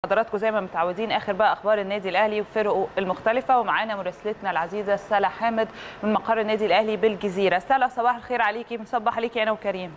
حضراتكم زي ما متعودين اخر بقى اخبار النادي الاهلي وفرقه المختلفه ومعانا مراسلتنا العزيزه سلا حامد من مقر النادي الاهلي بالجزيره سلا صباح الخير عليكي بنصبح عليكي انا وكريم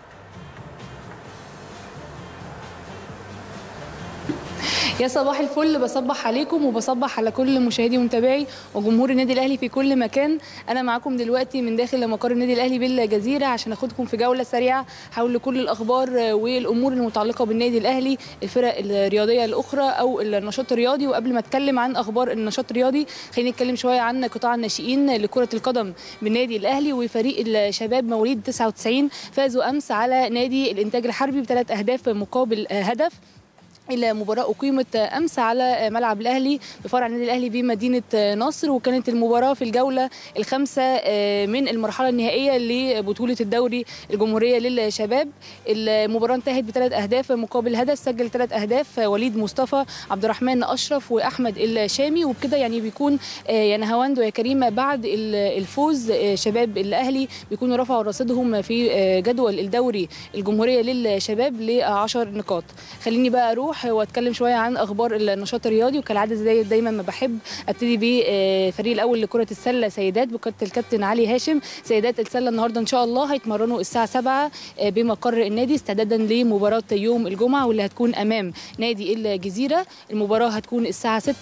يا صباح الفل بصبح عليكم وبصبح على كل مشاهدي ومتابعي وجمهور النادي الاهلي في كل مكان انا معاكم دلوقتي من داخل مقر النادي الاهلي بالجزيره عشان اخدكم في جوله سريعه حول كل الاخبار والامور المتعلقه بالنادي الاهلي الفرق الرياضيه الاخرى او النشاط الرياضي وقبل ما اتكلم عن اخبار النشاط الرياضي خلينا نتكلم شويه عن قطاع الناشئين لكره القدم بالنادي الاهلي وفريق الشباب مواليد 99 فازوا امس على نادي الانتاج الحربي بثلاث اهداف مقابل هدف الى مباراه اقيمت امس على ملعب الاهلي بفرع النادي الاهلي بمدينه نصر وكانت المباراه في الجوله الخامسه من المرحله النهائيه لبطوله الدوري الجمهوريه للشباب المباراه انتهت بثلاث اهداف مقابل هدف سجل ثلاث اهداف وليد مصطفى عبد الرحمن اشرف واحمد الشامي وبكده يعني بيكون يا نهاوند ويا كريمه بعد الفوز شباب الاهلي بيكونوا رفعوا رصيدهم في جدول الدوري الجمهوريه للشباب ل 10 نقاط خليني بقى اروح واتكلم شويه عن اخبار النشاط الرياضي وكالعاده زي دايما ما بحب ابتدي بالفريق الاول لكره السله سيدات بقياده الكابتن علي هاشم سيدات السله النهارده ان شاء الله هيتمرنوا الساعه 7 بمقر النادي استعدادا لمباراه يوم الجمعه واللي هتكون امام نادي الجزيره المباراه هتكون الساعه 6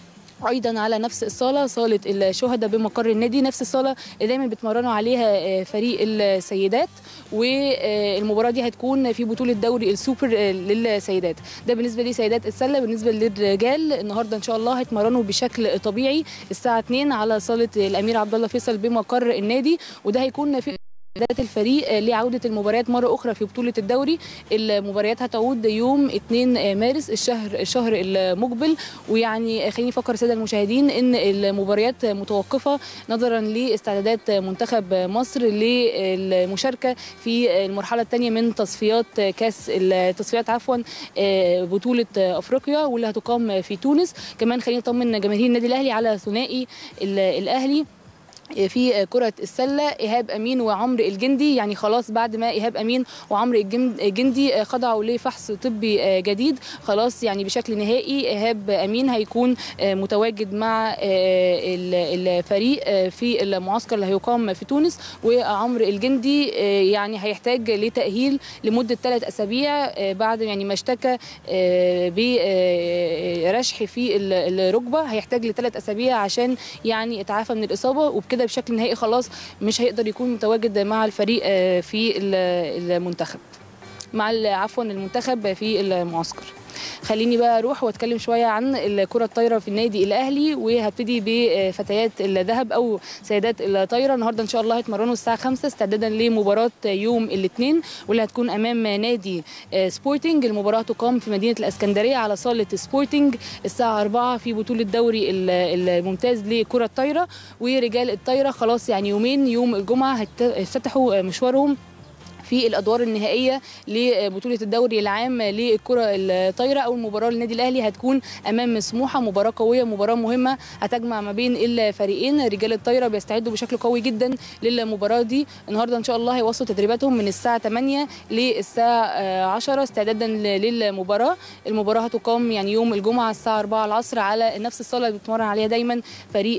ايضا على نفس الصاله صاله الشهداء بمقر النادي نفس الصاله اللي دايما بيتمرنوا عليها فريق السيدات والمباراه دي هتكون في بطوله دوري السوبر للسيدات ده بالنسبه لسيدات السله بالنسبه للرجال النهارده ان شاء الله هيتمرنوا بشكل طبيعي الساعه 2 على صاله الامير عبد الله فيصل بمقر النادي وده هيكون في بدايه الفريق لعوده المباريات مره اخرى في بطوله الدوري المباريات هتعود يوم 2 مارس الشهر الشهر المقبل ويعني خليني افكر الساده المشاهدين ان المباريات متوقفه نظرا لاستعدادات منتخب مصر للمشاركه في المرحله الثانيه من تصفيات كاس التصفيات عفوا بطوله افريقيا واللي هتقام في تونس كمان خليني اطمن جماهير النادي الاهلي على ثنائي الاهلي في كرة السلة إيهاب أمين وعمر الجندي يعني خلاص بعد ما إيهاب أمين وعمر الجندي خضعوا لفحص طبي جديد خلاص يعني بشكل نهائي إيهاب أمين هيكون متواجد مع الفريق في المعسكر اللي هيقام في تونس وعمر الجندي يعني هيحتاج لتأهيل لمدة ثلاث أسابيع بعد يعني ما اشتكى برشح في الركبة هيحتاج لثلاث أسابيع عشان يعني يتعافى من الإصابة وبكده كده بشكل نهائي خلاص مش هيقدر يكون متواجد مع الفريق في المنتخب مع عفوا المنتخب في المعسكر خليني بقى اروح واتكلم شويه عن الكره الطايره في النادي الاهلي وهبتدي بفتيات الذهب او سيدات الطايره النهارده ان شاء الله هيتمرنوا الساعه 5 استعدادا لمباراه يوم الاثنين واللي هتكون امام نادي سبورتنج المباراه تقام في مدينه الاسكندريه على صاله سبورتنج الساعه 4 في بطوله الدوري الممتاز لكره الطايره ورجال الطايره خلاص يعني يومين يوم الجمعه هيفتتحوا مشوارهم في الادوار النهائيه لبطوله الدوري العام للكره الطايره او المباراه للنادي الاهلي هتكون امام سموحه مباراه قويه مباراه مهمه هتجمع ما بين الفريقين رجال الطايره بيستعدوا بشكل قوي جدا للمباراه دي النهارده ان شاء الله هيوصلوا تدريباتهم من الساعه 8 للساعه 10 استعدادا للمباراه المباراه هتقام يعني يوم الجمعه الساعه 4 العصر على نفس الصاله اللي بيتمرن عليها دايما فريق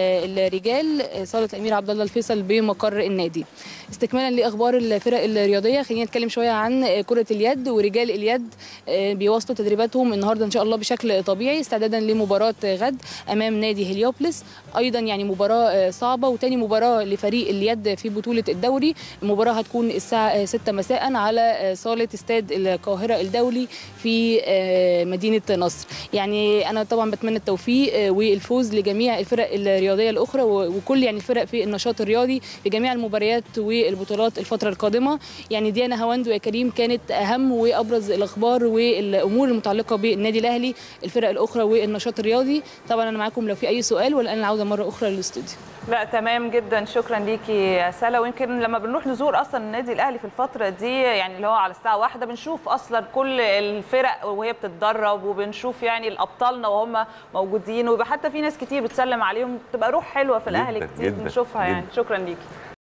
الرجال صاله الامير عبد الله الفيصل بمقر النادي استكمالا لاخبار الفرق الرياضيه خلينا نتكلم شويه عن كره اليد ورجال اليد بيواصلوا تدريباتهم النهارده ان شاء الله بشكل طبيعي استعدادا لمباراه غد امام نادي هليوبلس ايضا يعني مباراه صعبه وتاني مباراه لفريق اليد في بطوله الدوري المباراه هتكون الساعه 6 مساء على صاله استاد القاهره الدولي في مدينه نصر يعني انا طبعا بتمنى التوفيق والفوز لجميع الفرق الرياضيه الاخرى وكل يعني الفرق في النشاط الرياضي في جميع المباريات والبطولات الفتره القادمه يعني ديانا هواند ويا كريم كانت اهم وابرز الاخبار والامور المتعلقه بالنادي الاهلي الفرق الاخرى والنشاط الرياضي طبعا انا معاكم لو في اي سؤال والان العوده مره اخرى للاستوديو لا تمام جدا شكرا ليكي يا سلا ويمكن لما بنروح نزور اصلا النادي الاهلي في الفتره دي يعني اللي هو على الساعه واحدة بنشوف اصلا كل الفرق وهي بتتدرب وبنشوف يعني الابطالنا وهم موجودين وحتى في ناس كتير بتسلم عليهم بتبقى روح حلوه في الاهلي جداً كتير جداً بنشوفها يعني جداً. شكرا ليكي